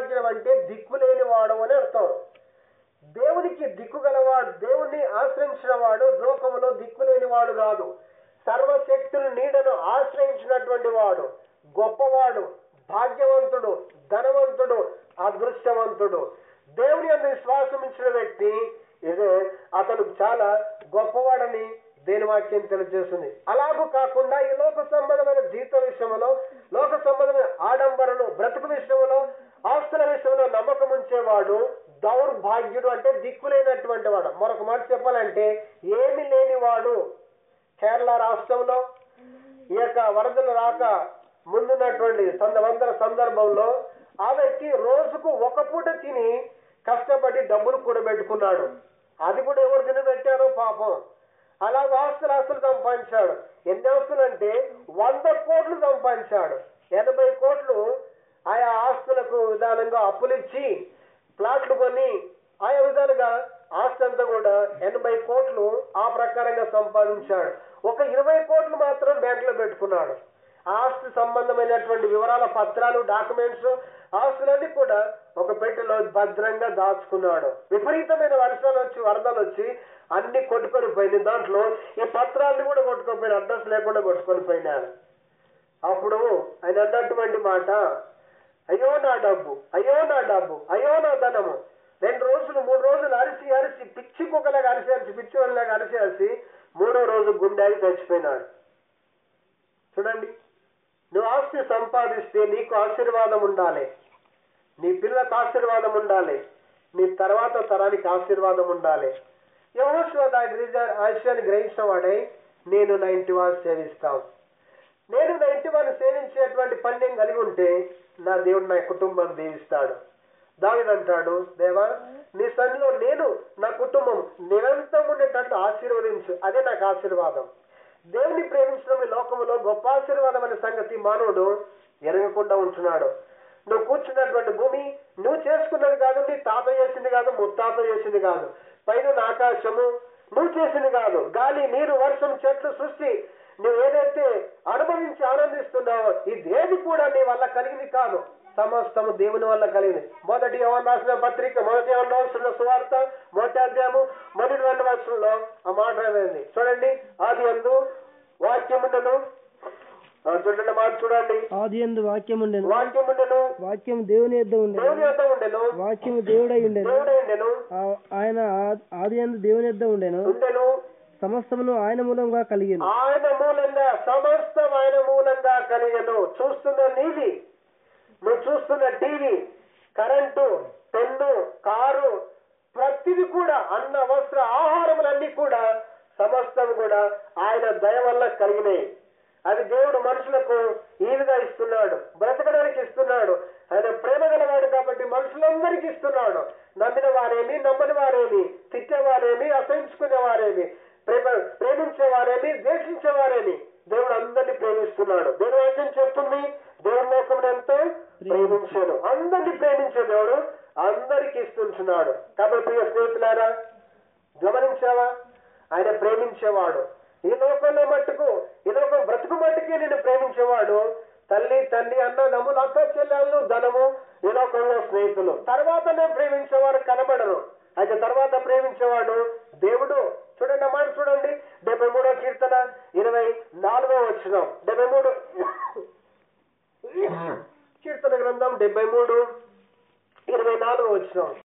దౌర్భాగ్యం అంటే దిక్కు లేని వాడు అని అర్థం దేవునికి దిక్కు గలవాడు దేవుణ్ణి ఆశ్రయించిన వాడు లోకములో దిక్కు లేని వాడు కాదు సర్వశక్తుని నీడను ఆశ్రయించినటువంటి వాడు గొప్పవాడు భాగ్యవంతుడు ధనవంతుడు అదృష్టవంతుడు దేవుని అందు విశ్వాసం ఇచ్చిన వ్యక్తి ఇదే అతను చాలా గొప్పవాడని దేని వాక్యం తెలియజేస్తుంది అలాగూ కాకుండా ఈ లోక సంబంధమైన జీవిత విషయంలో లోక సంబంధమైన ఆడంబరలు బ్రతుకు విషయంలో ఆస్తుల విషయంలో నమ్మకం ఉంచేవాడు దౌర్భాగ్యుడు అంటే దిక్కులేనటువంటి వాడు మరొక మాట చెప్పాలంటే ఏమి లేనివాడు కేరళ రాష్ట్రంలో ఈ యొక్క వరదలు రాక ముందున్నటువంటి సందవంతర సందర్భంలో ఆ వ్యక్తి రోజుకు ఒక పూట తిని కష్టపడి డబ్బులు కూడబెట్టుకున్నాడు అది కూడా ఎవరు తినబెట్టారో పాపం అలా ఆస్తులు ఆస్తులు సంపాదించాడు ఎన్ని ఆస్తులు అంటే వంద కోట్లు సంపాదించాడు ఎనభై కోట్లు ఆయా ఆస్తులకు విధానంగా అప్పులిచ్చి ప్లాట్లు కొని ఆయా విధాలుగా ఆస్తి అంతా కూడా ఎనభై కోట్లు ఆ ప్రకారంగా సంపాదించాడు ఒక ఇరవై కోట్లు మాత్రం బ్యాంకులో పెట్టుకున్నాడు ఆస్తి సంబంధమైనటువంటి వివరాల పత్రాలు డాక్యుమెంట్స్ ఆస్తులన్నీ కూడా ఒక పెట్టెలో భద్రంగా దాచుకున్నాడు విపరీతమైన వర్షాలు వచ్చి వరదలు వచ్చి అన్ని కొట్టుకొని పోయినాయి దాంట్లో ఈ పత్రాలను కూడా కొట్టుకొని పోయిన అడ్రస్ లేకుండా కొట్టుకొని పోయినాడు అప్పుడు ఆయన అన్నటువంటి మాట అయ్యో నా డబ్బు అయ్యో నా డబ్బు అయ్యో నా ధనము రెండు రోజులు మూడు రోజులు అరిసి అరిసి పిచ్చి కుక్కలాగా అరిసి అరిసి పిచ్చి వాళ్ళలాగా అరిసి అరిసి మూడో రోజు గుండెకి చచ్చిపోయినాడు చూడండి నువ్వు ఆస్తి సంపాదిస్తే నీకు ఆశీర్వాదం ఉండాలి నీ పిల్లలకు ఆశీర్వాదం ఉండాలి నీ తర్వాత తరానికి ఆశీర్వాదం ఉండాలి యహోశివ ఆ విషయాన్ని గ్రహించిన వాడై నేను నా ఇంటి వారు సేవిస్తాం నేను నా ఇంటి వారిని సేవించేటువంటి పని నేను కలిగి ఉంటే నా దేవుడు నా కుటుంబం దీవిస్తాడు దావిదంటాడు దేవా నీ సన్నిలో నేను నా కుటుంబం నిరంతరం ఉండేటట్లు ఆశీర్వదించు అదే నాకు ఆశీర్వాదం దేవుని ప్రేమించడం ఈ లోకంలో గొప్ప ఆశీర్వాదం అనే సంగతి మానవుడు ఎరగకుండా ఉంటున్నాడు నువ్వు కూర్చున్నటువంటి భూమి నువ్వు చేసుకున్నది కాదు నీ తాత చేసింది కాదు ముత్తాత చేసింది కాదు పైన ఆకాశము నువ్వు చేసింది కాదు గాలి నీరు వర్షం చెట్లు సృష్టి నువ్వు ఏదైతే అనుభవించి ఆనందిస్తున్నావో ఇదేది కూడా నీ వల్ల కలిగింది కాదు సమస్తము దేవుని వల్ల కలిగింది మొదటి ఎవరు రాసిన పత్రిక మొదటి ఎవరు రాసిన సువార్త మొదటి అధ్యాయము మొదటి రెండు వర్షంలో ఆ మాట అనేది చూడండి ఆది అందు వాక్యముండను ఆ, చూడండి మాట చూడండి ఆది ఎందు వాక్యం ఉండెను వాక్యముండెను వాక్యం దేవుని యొద్ద ఉండెను దేవుని యొక్క ఉండెను వాక్యము దేవుడై ఉండెను దేవుడే ఉండెను ఆ- ఆయన ఆ- ఆది ఎందు దేవుని యొద్ద ఉండెను ఉండెను సమస్తమును ఆయన మూలంగా కలిగెను ఆయన మూలంగా సమస్తం ఆయన మూలంగా కలిగను చూస్తున్న నీది నువ్వు చూస్తున్న టీవీ కరెంటు పెన్ను కారు ప్రతిది కూడా అన్న వస్త్ర ఆహారములన్నీ కూడా సమస్తం కూడా ఆయన దయ వల్ల కలిగినాయి అది దేవుడు మనుషులకు ఈవిగా ఇస్తున్నాడు బ్రతకడానికి ఇస్తున్నాడు ఆయన ప్రేమ గలవాడు కాబట్టి మనుషులందరికీ ఇస్తున్నాడు నమ్మిన వారేమి నమ్మని వారేమి తిట్టేవారేమి అసహించుకునే వారేమి ప్రేమ ప్రేమించేవారేమి ద్వేషించేవారేమి దేవుడు అందరినీ ప్రేమిస్తున్నాడు దేవుడు వాక్యం చెప్తుంది దేవుడు లోకం ఎంతో ప్రేమించాడు అందరినీ ప్రేమించే దేవుడు అందరికి ఇస్తుంటున్నాడు కాబట్టి ప్రియ స్నేహితులారా గమనించావా ఆయన ప్రేమించేవాడు ఈ లోకంలో మట్టుకు ఈ లోకం బ్రతుకు మట్టుకే నేను ప్రేమించేవాడు తల్లి తండ్రి అన్నదమ్ములు అక్క చెల్లెళ్ళు ధనము ఈ లోకంలో స్నేహితులు తర్వాత నేను ప్రేమించేవాడు కనబడరు అయితే తర్వాత ప్రేమించేవాడు దేవుడు చూడండి ఆ మాట చూడండి డెబ్బై మూడో కీర్తన ఇరవై నాలుగో వచ్చిన డెబ్బై మూడు కీర్తన గ్రంథం డెబ్బై మూడు ఇరవై నాలుగో వచ్చిన